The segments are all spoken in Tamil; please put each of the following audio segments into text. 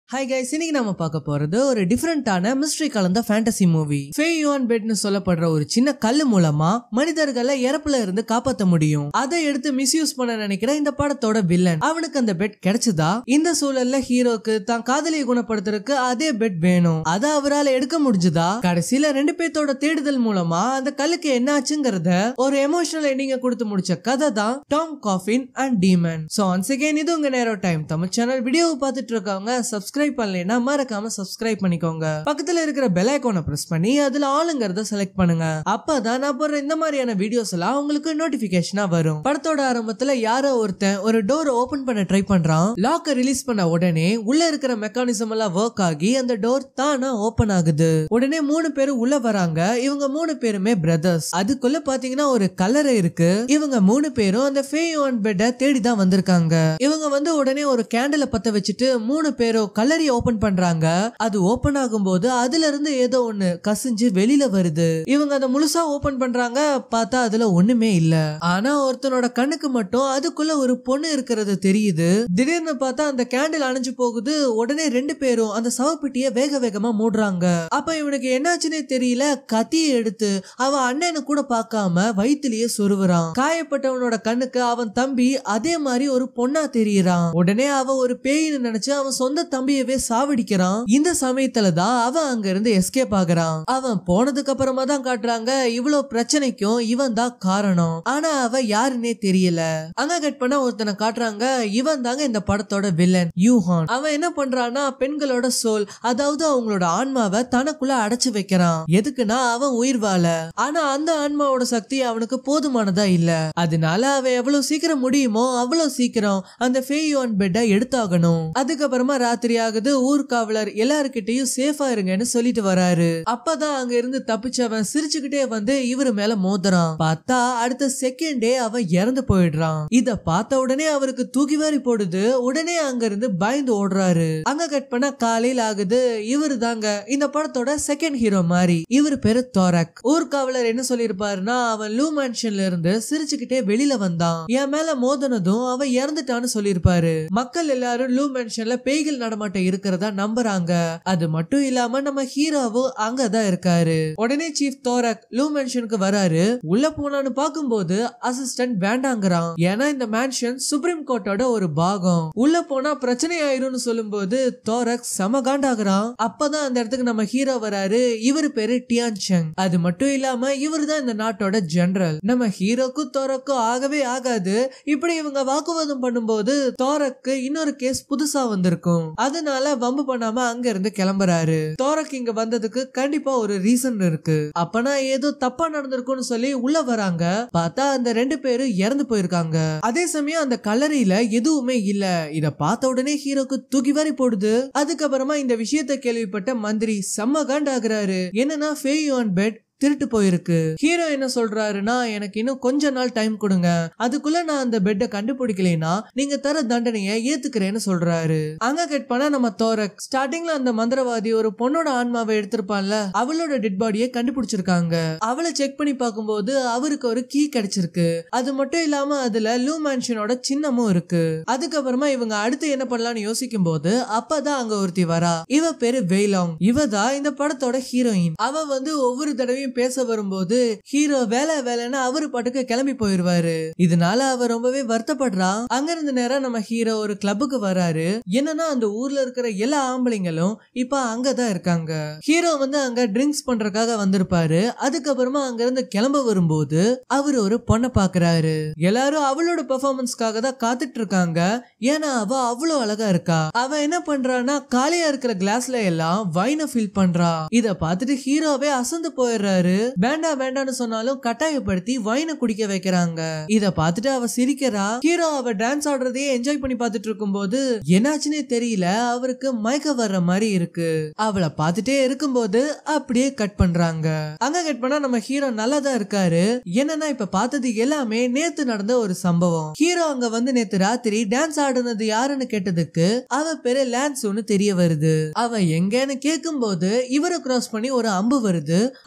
ஹாய் கைஸ் இன்னைக்கு நம்ம பார்க்க போறது ஒரு டிஃப்ரெண்டான மிஸ்ட்ரி கலந்த ஃபேண்டசி மூவி ஃபே யுவான் பெட்னு சொல்லப்படுற ஒரு சின்ன கல்லு மூலமா மனிதர்களை இறப்புல இருந்து காப்பாத்த முடியும் அதை எடுத்து மிஸ்யூஸ் பண்ண நினைக்கிற இந்த படத்தோட வில்லன் அவனுக்கு அந்த பெட் கிடைச்சதா இந்த சூழல்ல ஹீரோக்கு தான் காதலியை குணப்படுத்துறதுக்கு அதே பெட் வேணும் அதை அவரால் எடுக்க முடிஞ்சுதா கடைசியில ரெண்டு பேர்த்தோட தேடுதல் மூலமா அந்த கல்லுக்கு என்ன ஆச்சுங்கிறத ஒரு எமோஷனல் எண்டிங்க கொடுத்து முடிச்ச கதை தான் டாம் காஃபின் அண்ட் டீமன் சோ ஒன்ஸ் அகைன் இது உங்க நேரோ டைம் தமிழ் சேனல் வீடியோவை பார்த்துட்டு இருக்கவங்க சப்ஸ்கிரைப் பண்ணலைன்னா மறக்காம சப்ஸ்கிரைப் பண்ணிக்கோங்க பக்கத்துல இருக்கிற பெல் ஐக்கானை பிரஸ் பண்ணி அதுல ஆளுங்கிறத செலக்ட் பண்ணுங்க அப்பதான் நான் போடுற இந்த மாதிரியான வீடியோஸ் எல்லாம் உங்களுக்கு நோட்டிபிகேஷனா வரும் படத்தோட ஆரம்பத்துல யாரோ ஒருத்தன் ஒரு டோர் ஓபன் பண்ண ட்ரை பண்றான் லாக்க ரிலீஸ் பண்ண உடனே உள்ள இருக்கிற மெக்கானிசம் எல்லாம் ஒர்க் ஆகி அந்த டோர் தானா ஓபன் ஆகுது உடனே மூணு பேரும் உள்ள வராங்க இவங்க மூணு பேருமே பிரதர்ஸ் அதுக்குள்ள பாத்தீங்கன்னா ஒரு கல்லறை இருக்கு இவங்க மூணு பேரும் அந்த ஃபேயோன் பெட்டை தேடி தான் வந்திருக்காங்க இவங்க வந்து உடனே ஒரு கேண்டில பத்த வச்சுட்டு மூணு பேரும் கல்லறி ஓபன் பண்றாங்க அது ஓபன் ஆகும்போது அதுல இருந்து ஏதோ ஒண்ணு கசிஞ்சு வெளியில வருது இவங்க அதை முழுசா ஓபன் பண்றாங்க பார்த்தா அதுல ஒண்ணுமே இல்ல ஆனா ஒருத்தனோட கண்ணுக்கு மட்டும் அதுக்குள்ள ஒரு பொண்ணு இருக்கிறது தெரியுது திடீர்னு பார்த்தா அந்த கேண்டில் அணைஞ்சு போகுது உடனே ரெண்டு பேரும் அந்த சவப்பெட்டிய வேக வேகமா மூடுறாங்க அப்ப இவனுக்கு என்னாச்சுன்னே தெரியல கத்தியை எடுத்து அவன் அண்ணனை கூட பார்க்காம வயித்துலயே சொருவுறான் காயப்பட்டவனோட கண்ணுக்கு அவன் தம்பி அதே மாதிரி ஒரு பொண்ணா தெரியறான் உடனே அவ ஒரு பேயின்னு நினைச்சு அவன் சொந்த தம்பியவே சாவடிக்கிறான் இந்த சமயத்துல தான் அவன் அங்க இருந்து எஸ்கேப் ஆகுறான் அவன் போனதுக்கு அப்புறமா தான் காட்டுறாங்க இவ்வளவு பிரச்சனைக்கும் இவன் தான் காரணம் ஆனா அவ யாருன்னே தெரியல அங்க கட் பண்ண ஒருத்தனை காட்டுறாங்க இவன் தாங்க இந்த படத்தோட வில்லன் யூஹான் அவன் என்ன பண்றான்னா பெண்களோட சோல் அதாவது அவங்களோட ஆன்மாவை தனக்குள்ள அடைச்சு வைக்கிறான் எதுக்குன்னா அவன் உயிர் வாழ ஆனா அந்த ஆன்மாவோட சக்தி அவனுக்கு போதுமானதா இல்ல அதனால அவன் எவ்வளவு சீக்கிரம் முடியுமோ அவ்வளவு சீக்கிரம் அந்த ஃபேயோன் பெட்டை எடுத்தாகணும் அதுக்கப்புறமா ராத்திரி ஆகுது ஊர்காவலர் எல்லாருக்கிட்டையும் சேஃபா இருங்கன்னு சொல்லிட்டு வராரு அப்பதான் அங்க இருந்து தப்பிச்சவன் சிரிச்சுக்கிட்டே வந்து இவரு மேல மோதுறான் பார்த்தா அடுத்த செகண்டே அவன் இறந்து போயிடுறான் இத பார்த்த உடனே அவருக்கு தூக்கி வாரி போடுது உடனே அங்க இருந்து பயந்து ஓடுறாரு அங்க கட் பண்ண காலையில் ஆகுது இவரு தாங்க இந்த படத்தோட செகண்ட் ஹீரோ மாதிரி இவரு பேரு தோரக் ஊர்காவலர் என்ன சொல்லியிருப்பாருன்னா அவன் லூ மேன்ஷன்ல இருந்து சிரிச்சுக்கிட்டே வெளியில வந்தான் என் மேல மோதனதும் அவன் இறந்துட்டான்னு சொல்லியிருப்பாரு மக்கள் எல்லாரும் லூ மேன்ஷன்ல பேய்கள் நடமாட்டம் இருக்கிறதா நம்புறாங்க அது மட்டும் இல்லாம நம்ம ஹீரோவும் அங்கதான் இருக்காரு உடனே சீஃப் தோரக் லூ மேன்ஷனுக்கு வராரு உள்ள போனான்னு பாக்கும்போது அசிஸ்டன்ட் வேண்டாங்கிறான் ஏன்னா இந்த மேன்ஷன் சுப்ரீம் கோர்ட்டோட ஒரு பாகம் உள்ள போனா பிரச்சனை ஆயிரும்னு சொல்லும்போது தோரக் செம காண்டாகிறான் அப்பதான் அந்த இடத்துக்கு நம்ம ஹீரோ வராரு இவரு பேரு டியான் செங் அது மட்டும் இல்லாம இவரு தான் இந்த நாட்டோட ஜெனரல் நம்ம ஹீரோக்கும் தோரக்கும் ஆகவே ஆகாது இப்படி இவங்க வாக்குவாதம் பண்ணும்போது தோரக்கு இன்னொரு கேஸ் புதுசா வந்திருக்கும் அதனால வம்பு பண்ணாம அங்க இருந்து கிளம்புறாரு தோரக் இங்க வந்ததுக்கு கண்டிப்பா ஒரு ரீசன் இருக்கு அப்பனா ஏதோ தப்பா நடந்திருக்கும்னு சொல்லி உள்ள வராங்க பார்த்தா அந்த ரெண்டு பேரும் இறந்து போயிருக்காங்க அதே சமயம் அந்த கல்லறையில எதுவுமே இல்ல இத பார்த்த உடனே ஹீரோக்கு தூக்கி வாரி போடுது அதுக்கப்புறமா இந்த விஷயத்தை கேள்விப்பட்ட மந்திரி செம்ம காண்டாகிறாரு என்னன்னா ஃபேயுவான் பெட் திருட்டு போயிருக்கு ஹீரோ என்ன சொல்றாருன்னா எனக்கு இன்னும் கொஞ்ச நாள் டைம் கொடுங்க அதுக்குள்ள நான் அந்த பெட்டை கண்டுபிடிக்கலைன்னா நீங்க தர தண்டனையை ஏத்துக்கிறேன்னு சொல்றாரு அங்க கட் பண்ணா நம்ம தோரக் ஸ்டார்டிங்ல அந்த மந்திரவாதி ஒரு பொண்ணோட ஆன்மாவை எடுத்திருப்பான்ல அவளோட டெட் பாடியை கண்டுபிடிச்சிருக்காங்க அவளை செக் பண்ணி பார்க்கும்போது அவருக்கு ஒரு கீ கிடைச்சிருக்கு அது மட்டும் இல்லாம அதுல லூ மேன்ஷனோட சின்னமும் இருக்கு அதுக்கப்புறமா இவங்க அடுத்து என்ன பண்ணலாம்னு யோசிக்கும் போது அப்பதான் அங்க ஒருத்தி வரா இவ பேரு வெய்லாங் இவ தான் இந்த படத்தோட ஹீரோயின் அவ வந்து ஒவ்வொரு தடவையும் பேச வரும்போது ஹீரோ வேலை வேலைன்னு அவரு பாட்டுக்கு கிளம்பி போயிருவாரு இதனால அவ ரொம்பவே வருத்தப்படுறா அங்க இருந்து நேரம் நம்ம ஹீரோ ஒரு கிளப்புக்கு வராரு என்னன்னா அந்த ஊர்ல இருக்கிற எல்லா ஆம்பளைங்களும் இப்ப அங்கதான் இருக்காங்க ஹீரோ வந்து அங்க ட்ரிங்க்ஸ் பண்றதுக்காக வந்திருப்பாரு அதுக்கப்புறமா அங்க இருந்து கிளம்ப வரும்போது அவர் ஒரு பொண்ணை பாக்குறாரு எல்லாரும் அவளோட பெர்ஃபார்மன்ஸ்க்காக தான் காத்துட்டு இருக்காங்க ஏன்னா அவ அவ்வளவு அழகா இருக்கா அவ என்ன பண்றான்னா காலியா இருக்கிற கிளாஸ்ல எல்லாம் வைனை ஃபில் பண்றா இத பார்த்துட்டு ஹீரோவே அசந்து போயிடுறாரு வேண்டாம் வேண்டாம்னு சொன்னாலும் கட்டாயப்படுத்தி வைனை குடிக்க வைக்கிறாங்க இத பார்த்துட்டு அவ சிரிக்கிறா ஹீரோ அவ டான்ஸ் ஆடுறதையே என்ஜாய் பண்ணி பார்த்துட்டு இருக்கும்போது என்னாச்சுன்னே தெரியல அவருக்கு மயக்க வர்ற மாதிரி இருக்கு அவளை பார்த்துட்டே இருக்கும்போது அப்படியே கட் பண்றாங்க அங்க கட் பண்ணா நம்ம ஹீரோ நல்லா தான் இருக்காரு என்னன்னா இப்ப பார்த்தது எல்லாமே நேத்து நடந்த ஒரு சம்பவம் ஹீரோ அங்க வந்து நேத்து ராத்திரி டான்ஸ் ஆடுனது யாருன்னு கேட்டதுக்கு அவ பேரு லான்ஸ்னு தெரிய வருது அவ எங்கன்னு கேட்கும்போது இவரை கிராஸ் பண்ணி ஒரு அம்பு வருது அது மட்டும்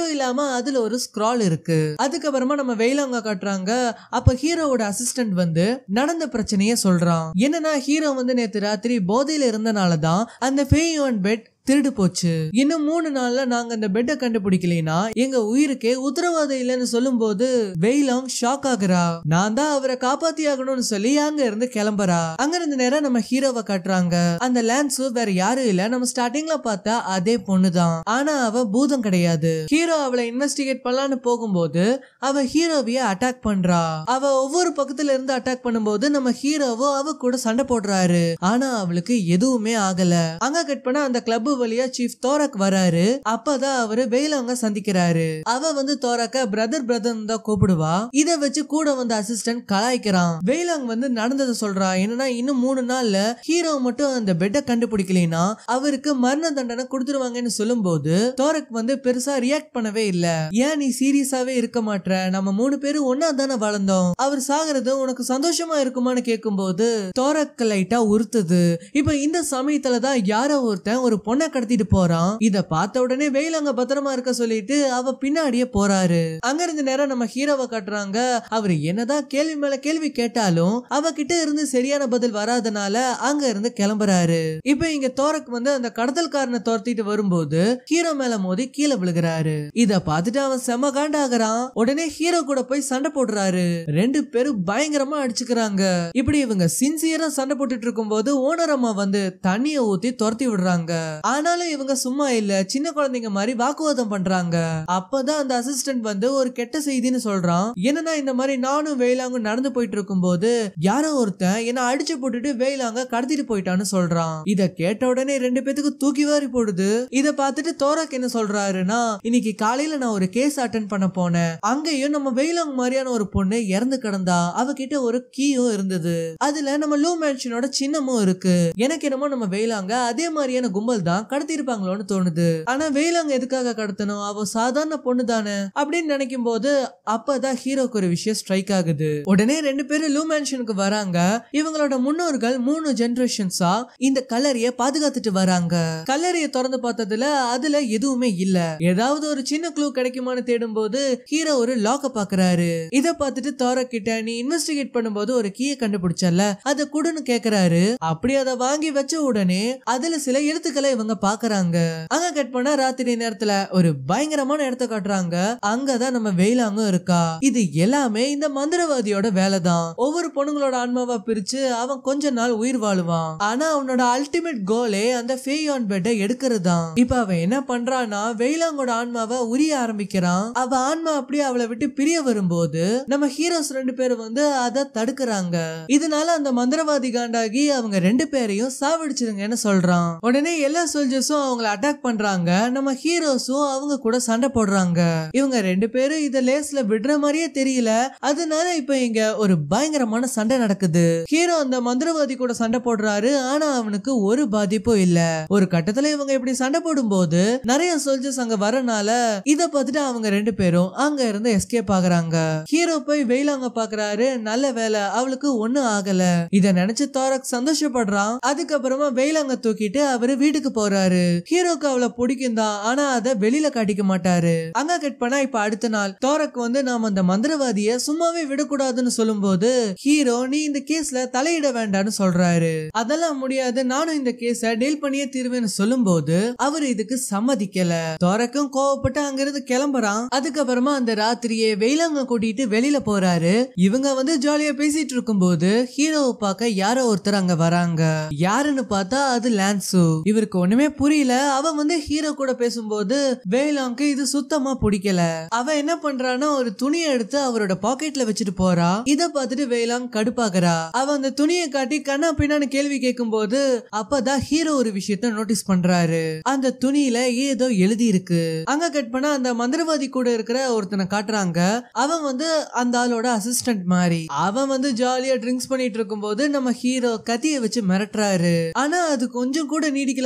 மட்டும் இல்லாம அதுல ஒரு ஸ்க்ரால் இருக்கு அதுக்கப்புறமா நம்ம வெயிலாங்க காட்டுறாங்க அப்ப ஹீரோவோட அசிஸ்டன்ட் வந்து நடந்த பிரச்சனைய சொல்றான் என்னன்னா ஹீரோ வந்து நேத்து ராத்திரி போதையில இருந்தனாலதான் அந்த ஃபேயுவன் பெட் திருடு போச்சு இன்னும் மூணு நாள்ல நாங்க அந்த பெட்டை கண்டுபிடிக்கலைனா எங்க உயிருக்கே உத்தரவாதம் இல்லைன்னு சொல்லும்போது வெயிலாங் ஷாக் ஆகுறா நான் தான் அவரை காப்பாத்தி ஆகணும்னு சொல்லி அங்க இருந்து கிளம்புறா அங்க இருந்து நேரம் நம்ம ஹீரோவை காட்டுறாங்க அந்த லான்ஸு வேற யாரும் இல்ல நம்ம ஸ்டார்டிங்ல பார்த்தா அதே பொண்ணுதான் ஆனா அவ பூதம் கிடையாது ஹீரோ அவளை இன்வெஸ்டிகேட் பண்ணலான்னு போகும்போது அவ ஹீரோவைய அட்டாக் பண்றா அவ ஒவ்வொரு பக்கத்துல இருந்து அட்டாக் பண்ணும்போது நம்ம ஹீரோவோ அவ கூட சண்டை போடுறாரு ஆனா அவளுக்கு எதுவுமே ஆகல அங்க கட் பண்ண அந்த கிளப் வழியா சீஃப் தோரக் வராரு அப்பதான் அவரு வெயிலவங்க சந்திக்கிறாரு அவ வந்து தோரக்க பிரதர் பிரதர் தான் கூப்பிடுவா இத வச்சு கூட வந்த அசிஸ்டன்ட் கலாய்க்கிறான் வெயிலாங் வந்து நடந்ததை சொல்றா என்னன்னா இன்னும் மூணு நாள்ல ஹீரோ மட்டும் அந்த பெட்டை கண்டுபிடிக்கலைன்னா அவருக்கு மரண தண்டனை கொடுத்துருவாங்கன்னு சொல்லும்போது தோரக் வந்து பெருசா ரியாக்ட் பண்ணவே இல்ல ஏன் நீ சீரியஸாவே இருக்க மாட்ற நம்ம மூணு பேரும் ஒன்னா தானே வளர்ந்தோம் அவர் சாகிறது உனக்கு சந்தோஷமா இருக்குமான்னு கேட்கும்போது தோரக் லைட்டா உறுத்துது இப்ப இந்த சமயத்துல தான் யாரோ ஒருத்தன் ஒரு பொண்ணை கடத்திட்டு போறான் இத பார்த்த உடனே வெயில் அங்க பத்திரமா இருக்க சொல்லிட்டு அவ பின்னாடியே போறாரு அங்க இருந்து நேரம் நம்ம ஹீரோவை காட்டுறாங்க அவர் என்னதான் கேள்வி மேல கேள்வி கேட்டாலும் அவ கிட்ட இருந்து சரியான பதில் வராதனால அங்க இருந்து கிளம்புறாரு இப்ப இங்க தோரக் வந்து அந்த கடத்தல்காரனை துரத்திட்டு வரும்போது ஹீரோ மேல மோதி கீழே விழுகிறாரு இத பார்த்துட்டு அவன் செம காண்டாகிறான் உடனே ஹீரோ கூட போய் சண்டை போடுறாரு ரெண்டு பேரும் பயங்கரமா அடிச்சுக்கிறாங்க இப்படி இவங்க சின்சியரா சண்டை போட்டுட்டு இருக்கும்போது ஓனர் அம்மா வந்து தண்ணிய ஊத்தி துரத்தி விடுறாங்க ஆனாலும் இவங்க சும்மா இல்ல சின்ன குழந்தைங்க மாதிரி வாக்குவாதம் பண்றாங்க அப்பதான் அந்த அசிஸ்டன்ட் வந்து ஒரு கெட்ட செய்தின்னு சொல்றான் என்னன்னா இந்த மாதிரி நானும் வேளாங்கும் நடந்து போயிட்டு இருக்கும்போது யாரோ ஒருத்தன் என்ன அடிச்சு போட்டுட்டு வேளாங்க கடத்திட்டு போயிட்டான்னு சொல்றான் இத கேட்ட உடனே ரெண்டு பேத்துக்கு தூக்கி வாரி போடுது இத பார்த்துட்டு தோராக் என்ன சொல்றாருன்னா இன்னைக்கு காலையில நான் ஒரு கேஸ் அட்டன் பண்ண போனேன் அங்கேயும் நம்ம வெயிலாங் மாதிரியான ஒரு பொண்ணு இறந்து கிடந்தா அவகிட்ட ஒரு கீயும் இருந்தது அதுல நம்ம லூ மேன்ஷனோட சின்னமும் இருக்கு எனக்கு என்னமோ நம்ம வெயிலாங்க அதே மாதிரியான கும்பல் தான் கடத்திருப்பாங்களோன்னு தோணுது ஆனா வெயிலாங்க எதுக்காக கடத்தணும் அவ சாதாரண பொண்ணு தானே அப்படின்னு நினைக்கும் போது அப்பதான் ஹீரோக்கு ஒரு விஷயம் ஸ்ட்ரைக் ஆகுது உடனே ரெண்டு பேரும் லூ மேன்ஷனுக்கு வராங்க இவங்களோட முன்னோர்கள் மூணு ஜெனரேஷன்ஸா இந்த கல்லறைய பாதுகாத்துட்டு வராங்க கல்லறைய திறந்து பார்த்ததுல அதுல எதுவுமே இல்ல ஏதாவது ஒரு சின்ன க்ளூ கிடைக்குமான்னு தேடும் போது ஹீரோ ஒரு லாக்க பாக்குறாரு இத பார்த்துட்டு தோர கிட்ட நீ இன்வெஸ்டிகேட் பண்ணும்போது ஒரு கீயை கண்டுபிடிச்சல அத குடுன்னு கேக்குறாரு அப்படி அதை வாங்கி வச்ச உடனே அதுல சில எழுத்துக்களை இவங்க பாக்குறாங்க அங்க கட் பண்ணா ராத்திரி நேரத்துல ஒரு பயங்கரமான இடத்த காட்டுறாங்க அங்கதான் நம்ம வெயிலாங்க இருக்கா இது எல்லாமே இந்த மந்திரவாதியோட வேலைதான் ஒவ்வொரு பொண்ணுங்களோட ஆன்மாவா பிரிச்சு அவன் கொஞ்ச நாள் உயிர் வாழுவான் ஆனா அவனோட அல்டிமேட் கோலே அந்த ஃபேயான் பெட்டை எடுக்கிறது தான் இப்ப அவன் என்ன பண்றான்னா வெயிலாங்கோட ஆன்மாவை உரிய ஆரம்பிக்கிறான் அவ ஆன்மா அப்படியே அவளை விட்டு பிரிய வரும்போது நம்ம ஹீரோஸ் ரெண்டு பேரும் வந்து அதை தடுக்கிறாங்க இதனால அந்த மந்திரவாதி காண்டாகி அவங்க ரெண்டு பேரையும் சாவடிச்சிருங்கன்னு சொல்றான் உடனே எல்லா சோல்ஜர்ஸும் அவங்கள அட்டாக் பண்றாங்க நம்ம ஹீரோஸும் அவங்க கூட சண்டை போடுறாங்க இவங்க ரெண்டு பேரும் இத லேஸ்ல விடுற மாதிரியே தெரியல அதனால இப்ப இங்க ஒரு பயங்கரமான சண்டை நடக்குது ஹீரோ அந்த மந்திரவாதி கூட சண்டை போடுறாரு ஆனா அவனுக்கு ஒரு பாதிப்பும் இல்ல ஒரு கட்டத்துல இவங்க இப்படி சண்டை போடும்போது நிறைய சோல்ஜர்ஸ் அங்க வரனால இத பார்த்துட்டு அவங்க ரெண்டு பேரும் அங்க இருந்து எஸ்கேப் ஆகுறாங்க ஹீரோ போய் வெயிலாங்க பாக்குறாரு நல்ல வேலை அவளுக்கு ஒண்ணும் ஆகல இத நினைச்சு தாரக் சந்தோஷப்படுறான் அதுக்கப்புறமா வெயிலாங்க தூக்கிட்டு அவரு வீட்டுக்கு போறாரு ஹீரோக்கு அவளை பிடிக்கும் தான் ஆனா அத வெளியில காட்டிக்க மாட்டாரு அங்க கட் பண்ணா இப்ப அடுத்த நாள் தோரக் வந்து நாம அந்த மந்திரவாதிய சும்மாவே விடக்கூடாதுன்னு சொல்லும்போது ஹீரோ நீ இந்த கேஸ்ல தலையிட வேண்டாம்னு சொல்றாரு அதெல்லாம் முடியாது நானும் இந்த கேஸ டீல் பண்ணியே தீர்வேன்னு சொல்லும்போது அவர் இதுக்கு சம்மதிக்கல தோரக்கும் கோவப்பட்டு அங்கிருந்து கிளம்புறான் அதுக்கப்புறமா அந்த ராத்திரியே வெயிலாங்க கூட்டிட்டு வெளியில போறாரு இவங்க வந்து ஜாலியா பேசிட்டு இருக்கும்போது ஹீரோவை பார்க்க யாரோ ஒருத்தர் அங்க வராங்க யாருன்னு பார்த்தா அது லான்சு இவருக்கு ஒண்ணுமே புரியல அவன் வந்து ஹீரோ கூட பேசும்போது வேலாங்க்கு இது சுத்தமா பிடிக்கல அவ என்ன பண்றான்னா ஒரு துணியை எடுத்து அவரோட பாக்கெட்ல வச்சுட்டு போறா இத பார்த்துட்டு வேலாங் கடுப்பாகிறா அவ அந்த துணியை காட்டி கண்ணா பின்னான்னு கேள்வி கேட்கும்போது அப்பதான் ஹீரோ ஒரு விஷயத்த நோட்டீஸ் பண்றாரு அந்த துணியில ஏதோ எழுதி இருக்கு அங்க கட் பண்ணா அந்த மந்திரவாதி கூட இருக்கிற ஒருத்தனை காட்டுறாங்க அவன் வந்து அந்த ஆளோட அசிஸ்டன்ட் மாதிரி அவன் வந்து ஜாலியா ட்ரிங்க்ஸ் பண்ணிட்டு இருக்கும்போது நம்ம ஹீரோ கத்திய வச்சு மிரட்டுறாரு ஆனா அது கொஞ்சம் கூட நீடிக்கல போல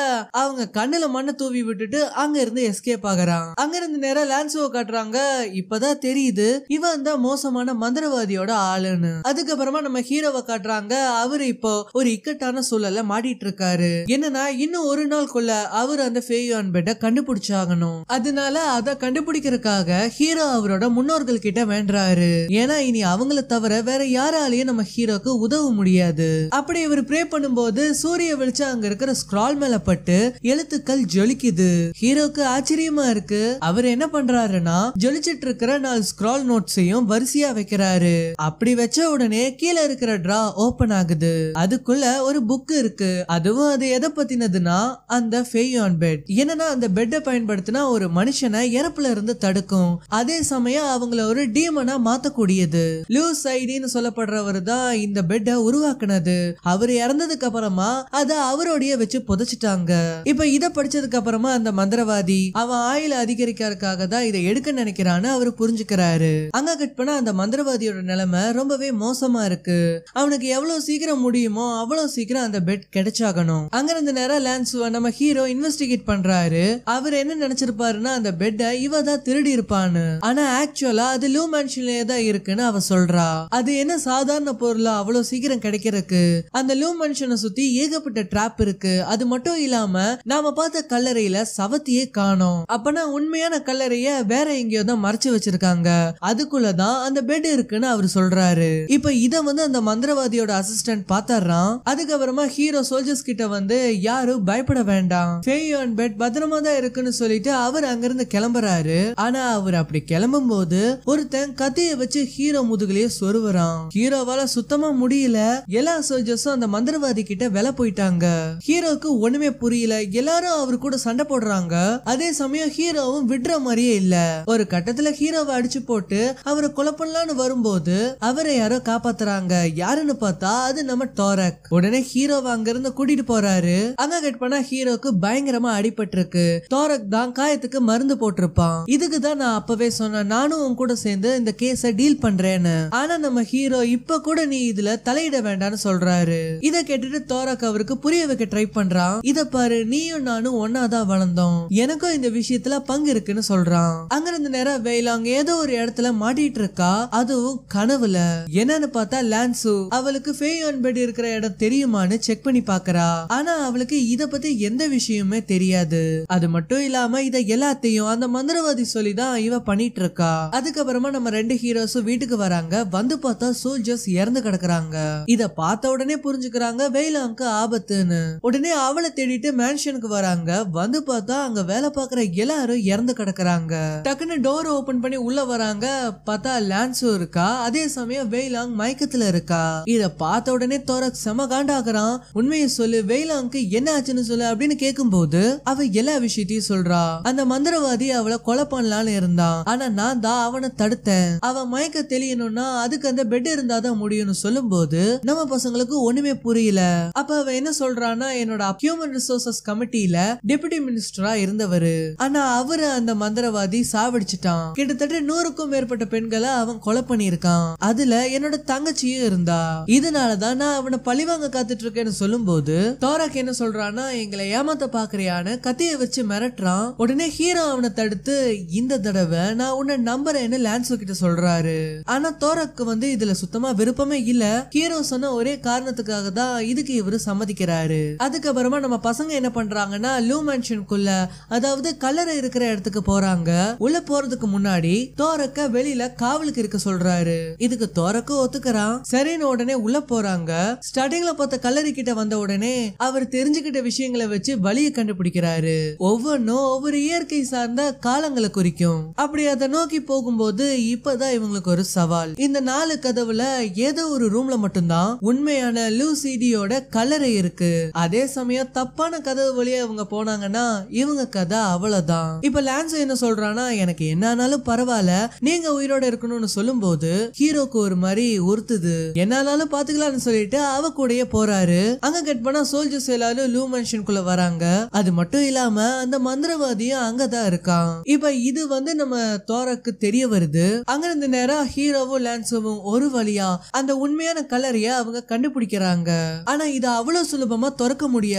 அவங்க கண்ணுல மண்ணை தூவி விட்டுட்டு அங்க இருந்து எஸ்கேப் ஆகுறான் அங்க இருந்து நேரம் லான்சோவை காட்டுறாங்க இப்பதான் தெரியுது இவன் தான் மோசமான மந்திரவாதியோட ஆளுன்னு அதுக்கப்புறமா நம்ம ஹீரோவை காட்டுறாங்க அவரு இப்போ ஒரு இக்கட்டான சூழல்ல மாட்டிட்டு இருக்காரு என்னன்னா இன்னும் ஒரு நாள்குள்ள அவர் அந்த ஃபேயான் பெட்டை கண்டுபிடிச்சாகணும் அதனால அதை கண்டுபிடிக்கிறதுக்காக ஹீரோ அவரோட முன்னோர்கள் கிட்ட வேண்டுறாரு ஏன்னா இனி அவங்கள தவிர வேற யாராலையும் நம்ம ஹீரோக்கு உதவ முடியாது அப்படி இவர் ப்ரே பண்ணும்போது சூரிய வெளிச்சம் அங்க இருக்கிற ஸ்க்ரால் மேல பட்டு எழுத்துக்கள் ஜொலிக்குது ஹீரோக்கு ஆச்சரியமா இருக்கு அவர் என்ன பண்றாருன்னா ஜொலிச்சிட்டு இருக்கிற நாலு ஸ்க்ரால் நோட்ஸையும் வரிசையா வைக்கிறாரு அப்படி வச்ச உடனே கீழே இருக்கிற டிரா ஓபன் ஆகுது அதுக்குள்ள ஒரு புக் இருக்கு அதுவும் அது எதை பத்தினதுன்னா அந்த ஃபேயான் பெட் என்னன்னா அந்த பெட்டை பயன்படுத்தினா ஒரு மனுஷனை இறப்புல இருந்து தடுக்கும் அதே சமயம் அவங்கள ஒரு டீமனா மாத்தக்கூடியது லூஸ் ஐடின்னு சொல்லப்படுறவர் தான் இந்த பெட்டை உருவாக்குனது அவர் இறந்ததுக்கு அப்புறமா அத அவரோடய வச்சு புதைச்சிட்டாங்க இப்ப இத படிச்சதுக்கு அப்புறமா அந்த மந்திரவாதி அவன் ஆயுள அதிகரிக்கிறதுக்காக தான் இதை எடுக்க நினைக்கிறான்னு அவர் புரிஞ்சுக்கிறாரு அங்க கட் பண்ண அந்த மந்திரவாதியோட நிலைமை ரொம்பவே மோசமா இருக்கு அவனுக்கு எவ்வளவு சீக்கிரம் முடியுமோ அவ்வளவு சீக்கிரம் அந்த பெட் கிடைச்சாகணும் அங்க இருந்த நேரம் லான்ஸ் நம்ம ஹீரோ இன்வெஸ்டிகேட் பண்றாரு அவர் என்ன நினைச்சிருப்பாருன்னா அந்த பெட்டை இவ தான் திருடி இருப்பான்னு ஆனா ஆக்சுவலா அது லூ மேன்ஷன்லயே தான் இருக்குன்னு அவ சொல்றா அது என்ன சாதாரண பொருளா அவ்வளவு சீக்கிரம் கிடைக்கிறதுக்கு அந்த லூ மேன்ஷனை சுத்தி ஏகப்பட்ட ட்ராப் இருக்கு அது மட்டும் இல்லாம நாம பார்த்த கல்லறையில சவத்தியே காணோம் அப்பனா உண்மையான கல்லறைய வேற எங்கேயோ தான் மறைச்சு வச்சிருக்காங்க அதுக்குள்ளதான் அந்த பெட் இருக்குன்னு அவர் சொல்றாரு இப்ப இத வந்து அந்த மந்திரவாதியோட அசிஸ்டன்ட் பாத்தர்றான் அதுக்கப்புறமா ஹீரோ சோல்ஜர்ஸ் கிட்ட வந்து யாரும் பயப்பட வேண்டாம் ஃபேயான் பெட் பத்திரமா தான் இருக்குன்னு சொல்லிட்டு அவர் அங்கிருந்து கிளம்புறாரு ஆனா அவர் அப்படி கிளம்பும் போது ஒருத்தன் கத்திய வச்சு ஹீரோ முதுகுலயே சொருவுறான் ஹீரோவால சுத்தமா முடியல எல்லா சோல்ஜர்ஸும் அந்த மந்திரவாதி கிட்ட வில போயிட்டாங்க ஹீரோக்கு ஒண்ணுமே புரியல எல்லாரும் அவர் கூட சண்டை போடுறாங்க அதே சமயம் ஹீரோவும் விடுற மாதிரியே இல்ல ஒரு கட்டத்துல ஹீரோவை அடிச்சு போட்டு அவரை கொலை பண்ணலான்னு வரும்போது அவரை யாரோ காப்பாத்துறாங்க யாருன்னு பார்த்தா அது நம்ம டோரக் உடனே ஹீரோவை அங்க இருந்து கூட்டிட்டு போறாரு அங்க கட் பண்ணா ஹீரோக்கு பயங்கரமா அடிபட்டிருக்கு டோரக் தான் காயத்துக்கு மருந்து போட்டிருப்பான் இதுக்கு தான் நான் அப்பவே சொன்னேன் நானும் உன் கூட சேர்ந்து இந்த கேஸ டீல் பண்றேன்னு ஆனா நம்ம ஹீரோ இப்ப கூட நீ இதுல தலையிட வேண்டாம்னு சொல்றாரு இத கேட்டுட்டு தோரக் அவருக்கு புரிய வைக்க ட்ரை பண்றான் இத பாரு நீயும் நானும் ஒன்னாதான் வளர்ந்தோம் எனக்கும் இந்த விஷயத்துல பங்கு இருக்குன்னு சொல்றான் அங்க இருந்த நேரம் வெயிலாங் ஏதோ ஒரு இடத்துல மாட்டிட்டு இருக்கா அதுவும் கனவுல என்னன்னு பார்த்தா லான்சு அவளுக்கு ஃபேயான் பெட் இருக்கிற இடம் தெரியுமான்னு செக் பண்ணி பாக்குறா ஆனா அவளுக்கு இத பத்தி எந்த விஷயமுமே தெரியாது அது மட்டும் இல்லாம இத எல்லாத்தையும் அந்த மந்திரவாதி சொல்லிதான் இவ பண்ணிட்டு இருக்கா அதுக்கப்புறமா நம்ம ரெண்டு ஹீரோஸும் வீட்டுக்கு வராங்க வந்து பார்த்தா சோல்ஜர்ஸ் இறந்து கிடக்குறாங்க இத பார்த்த உடனே புரிஞ்சுக்கிறாங்க வெயிலாங்க்கு ஆபத்துன்னு உடனே அவளை தேடிட்டு மேன்ஷனுக்கு வராங்க வந்து பார்த்தா அங்க வேலை பார்க்குற எல்லாரும் இறந்து கிடக்குறாங்க டக்குன்னு டோர் ஓபன் பண்ணி உள்ள வராங்க பார்த்தா லான்ஸும் இருக்கா அதே சமயம் வெயிலாங் மயக்கத்துல இருக்கா இத பார்த்த உடனே தோரக் செம காண்டாக்குறான் உண்மையை சொல்லு வெயிலாங்க்கு என்ன ஆச்சுன்னு சொல்லு அப்படின்னு கேட்கும்போது அவ எல்லா விஷயத்தையும் சொல்றா அந்த மந்திரவாதி அவளை கொலை பண்ணலான்னு இருந்தான் ஆனா நான் தான் அவனை தடுத்தேன் அவன் மயக்க தெளியணும்னா அதுக்கு அந்த பெட் இருந்தாதான் முடியும்னு சொல்லும்போது நம்ம பசங்களுக்கு ஒண்ணுமே புரியல அப்ப அவ என்ன சொல்றான்னா என்னோட ஹியூமன் ரிசோர்சஸ் கமிட்டியில டெபுட்டி மினிஸ்டரா இருந்தவரு ஆனா அவரு அந்த மந்திரவாதி சாவடிச்சிட்டான் கிட்டத்தட்ட நூறுக்கும் மேற்பட்ட பெண்களை அவன் கொலை பண்ணியிருக்கான் அதுல என்னோட தங்கச்சியும் இருந்தா இதனாலதான் நான் அவனை பழிவாங்க காத்துட்டு இருக்கேன்னு சொல்லும்போது தோராக் என்ன சொல்றான்னா எங்களை ஏமாத்த பாக்குறியான்னு கத்திய வச்சு மிரட்டுறான் உடனே ஹீரோ அவனை தடுத்து இந்த தடவை நான் உன்னை நம்புறேன்னு லான்சோ கிட்ட சொல்றாரு ஆனா தோரக்கு வந்து இதுல சுத்தமா விருப்பமே இல்ல ஹீரோ சொன்ன ஒரே காரணத்துக்காக தான் இதுக்கு இவரு சம்மதிக்கிறாரு அதுக்கப்புறமா நம்ம பசங்க என்ன பண்றாங்கன்னா லூ மேன்ஷனுக்குள்ள அதாவது கல்லறை இருக்கிற இடத்துக்கு போறாங்க உள்ள போறதுக்கு முன்னாடி தோரக்க வெளியில காவலுக்கு இருக்க சொல்றாரு இதுக்கு தோரக்கு ஒத்துக்கிறான் சரின்னு உடனே உள்ள போறாங்க ஸ்டார்டிங்ல பார்த்த கல்லறை கிட்ட வந்த உடனே அவர் தெரிஞ்சுக்கிட்ட விஷயங்களை வச்சு வழியை கண்டுபிடிக்கிறாரு ஒவ்வொன்றும் ஒவ்வொரு இயற்கை சார்ந்த காலங்களை குறிக்கும் அப்படி அதை நோக்கி போகும்போது இப்பதான் இவங்களுக்கு ஒரு சவால் இந்த நாலு கதவுல ஏதோ ஒரு ரூம்ல மட்டும்தான் உண்மையான லூசிடியோட கல்லறை இருக்கு அதே சமயம் தப்பான கதவு வழியா இவங்க போனாங்கன்னா இவங்க கதை அவ்வளவுதான் இப்ப லான்ஸ் என்ன சொல்றானா எனக்கு என்ன ஆனாலும் பரவாயில்ல நீங்க உயிரோட இருக்கணும்னு சொல்லும்போது ஹீரோக்கு ஒரு மாதிரி உறுத்துது என்ன ஆனாலும் பாத்துக்கலாம்னு சொல்லிட்டு அவ கூடயே போறாரு அங்க கட் பண்ணா சோல்ஜர்ஸ் எல்லாரும் லூ மனுஷனுக்குள்ள வராங்க அது மட்டும் இல்லாம அந்த மந்திரவாதியும் அங்கதான் இருக்கான் இப்ப இது வந்து நம்ம தோரக்கு தெரிய வருது அங்க இருந்த நேரம் ஹீரோவும் லான்ஸோவும் ஒரு வழியா அந்த உண்மையான கலரைய அவங்க கண்டுபிடிக்கிறாங்க ஆனா இது அவ்வளவு சுலபமா திறக்க முடியாது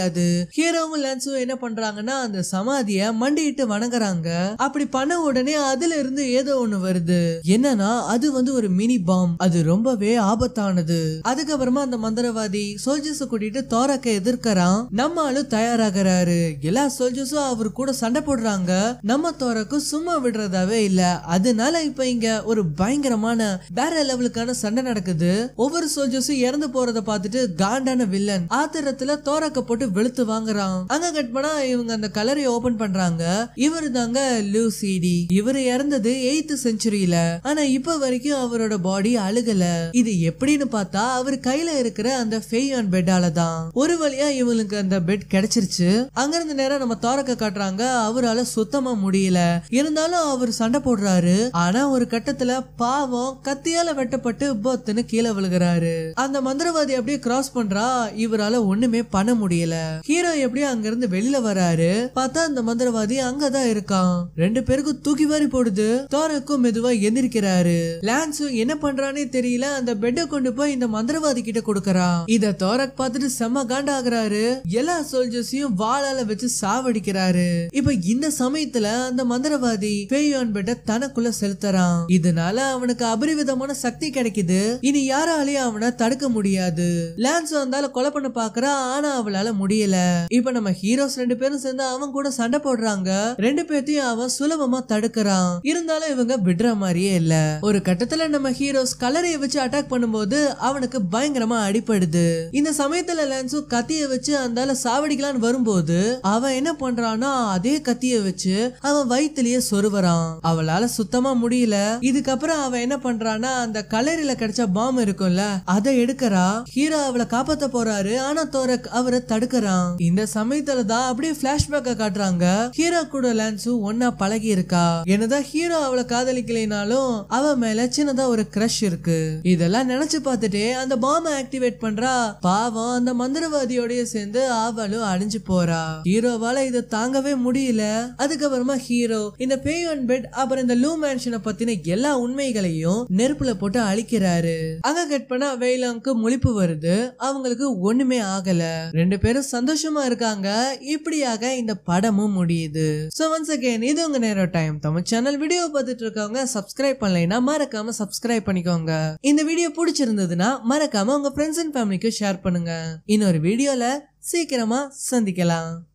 ஹீரோவும் லான்ஸும் என்ன பண்றாங்கன்னா அந்த சமாதிய மண்டிட்டு வணங்குறாங்க அப்படி பண்ண உடனே அதுல இருந்து ஏதோ ஒண்ணு வருது என்னன்னா அது வந்து ஒரு மினி பாம் அது ரொம்பவே ஆபத்தானது அதுக்கப்புறமா அந்த மந்திரவாதி சோல்ஜர்ஸ் கூட்டிட்டு தோரக்க எதிர்க்கறான் நம்ம ஆளும் தயாராகிறாரு எல்லா சோல்ஜர்ஸும் அவர் கூட சண்டை போடுறாங்க நம்ம தோரக்கும் சும்மா விடுறதாவே இல்ல அதனால இப்ப இங்க ஒரு பயங்கரமான வேற லெவலுக்கான சண்டை நடக்குது ஒவ்வொரு சோல்ஜர்ஸும் இறந்து போறத பார்த்துட்டு காண்டான வில்லன் ஆத்திரத்துல தோரக்க போட்டு வெளுத்து வாங்குறான் அங்க கட் பண்ணா இவங்க அந்த கலரை ஓபன் பண்றாங்க இவரு தாங்க லூசிடி இவரு இறந்தது எயித்து செஞ்சுரியில ஆனா இப்ப வரைக்கும் அவரோட பாடி அழுகல இது எப்படின்னு பார்த்தா அவர் கையில இருக்கிற அந்த ஃபெய்யான் பெட்டால தான் ஒரு வழியா இவங்களுக்கு அந்த பெட் கிடைச்சிருச்சு அங்க இருந்து நேரம் நம்ம தோரக்க காட்டுறாங்க அவரால சுத்தமா முடியல இருந்தாலும் அவர் சண்டை போடுறாரு ஆனா ஒரு கட்டத்துல பாவம் கத்தியால வெட்டப்பட்டு பொத்துன்னு கீழே விழுகிறாரு அந்த மந்திரவாதி அப்படியே கிராஸ் பண்றா இவரால ஒண்ணுமே பண்ண முடியல ஹீரோ எப்படியோ அங்க இருந்து வெளியில வராரு பார்த்தா அந்த மந்திரவாதி அங்கதான் இருக்கான் ரெண்டு பேருக்கும் தூக்கி வாரி போடுது தோரக்கும் மெதுவா எந்திரிக்கிறாரு லான்ஸும் என்ன பண்றானே தெரியல அந்த பெட்டை கொண்டு போய் இந்த மந்திரவாதி கிட்ட கொடுக்கறான் இத தோரக் பார்த்துட்டு செம்ம காண்டாகிறாரு எல்லா சோல்ஜர்ஸையும் வாளால வச்சு சாவடிக்கிறாரு இப்ப இந்த சமயத்துல அந்த மந்திரவாதி பேயான் பெட்டை தனக்குள்ள செலுத்துறான் இதனால அவனுக்கு அபரிவிதமான சக்தி கிடைக்குது இனி யாராலையும் அவனை தடுக்க முடியாது லான்ஸ் வந்தால கொலை பண்ண பாக்குறான் ஆனா அவளால முடியல இப்ப நம்ம ஹீரோஸ் ரெண்டு பேரும் சேர்ந்து அவன் கூட சண்டை போடுறாங்க ரெண்டு பேர்த்தையும் அவன் சுலபமா தடுக்கிறான் இருந்தாலும் இவங்க விடுற மாதிரியே இல்ல ஒரு கட்டத்துல நம்ம ஹீரோஸ் கலரைய வச்சு அட்டாக் பண்ணும்போது அவனுக்கு பயங்கரமா அடிபடுது இந்த சமயத்துல லான்ஸும் கத்திய வச்சு அந்தால சாவடிக்கலான்னு வரும்போது அவன் என்ன பண்றான்னா அதே கத்திய வச்சு அவன் வயிற்றுலயே சொருவறான் அவளால சுத்தமா முடியல இதுக்கப்புறம் அவன் என்ன பண்றான்னா அந்த கலரில கிடைச்ச பாம் இருக்கும்ல அதை எடுக்கறா ஹீரோ அவளை காப்பாத்த போறாரு ஆனா தோரக் அவரை தடுக்கறான் இந்த சமயத்துல தான் அப்படியே பிளாஷ்பேக்க காட்டுறாங்க ஹீரோ கூட லான்ஸும் ஒன்னா பழகி இருக்கா என்னதான் ஹீரோ அவளை காதலிக்கலைனாலும் அவ மேல சின்னதா ஒரு கிரஷ் இருக்கு இதெல்லாம் நினைச்சு பார்த்துட்டு அந்த பாம்பை ஆக்டிவேட் பண்றா பாவம் அந்த மந்திரவாதியோடய சேர்ந்து அவளும் அழிஞ்சு போறா ஹீரோவால இதை தாங்கவே முடியல அதுக்கப்புறமா ஹீரோ இந்த பேயன் பெட் அப்புறம் இந்த லூ மேன்ஷனை பத்தின எல்லா உண்மைகளையும் நெருப்புல போட்டு அழிக்கிறாரு அங்க கட் பண்ணா வெயிலாங்க்கு முழிப்பு வருது அவங்களுக்கு ஒண்ணுமே ஆகல ரெண்டு பேரும் சந்தோஷமா இருக்காங்க இப்படியாக இந்த படமும் முடியுது சோ ஒன்ஸ் அகைன் இது உங்க நேரம் டைம் தமிழ் சேனல் வீடியோ பார்த்துட்டு இருக்கவங்க சப்ஸ்கிரைப் பண்ணலைன்னா மறக்காம சப்ஸ்கிரைப் பண்ணிக்கோங்க இந்த வீடியோ பிடிச்சிருந்ததுன்னா மறக்காம உங்க ஃப்ரெண்ட்ஸ் அண்ட் ஃபேமிலிக்கு ஷேர் பண்ணுங்க இன்னொரு வீடியோல சீக்கிரமா சந்திக்கலாம்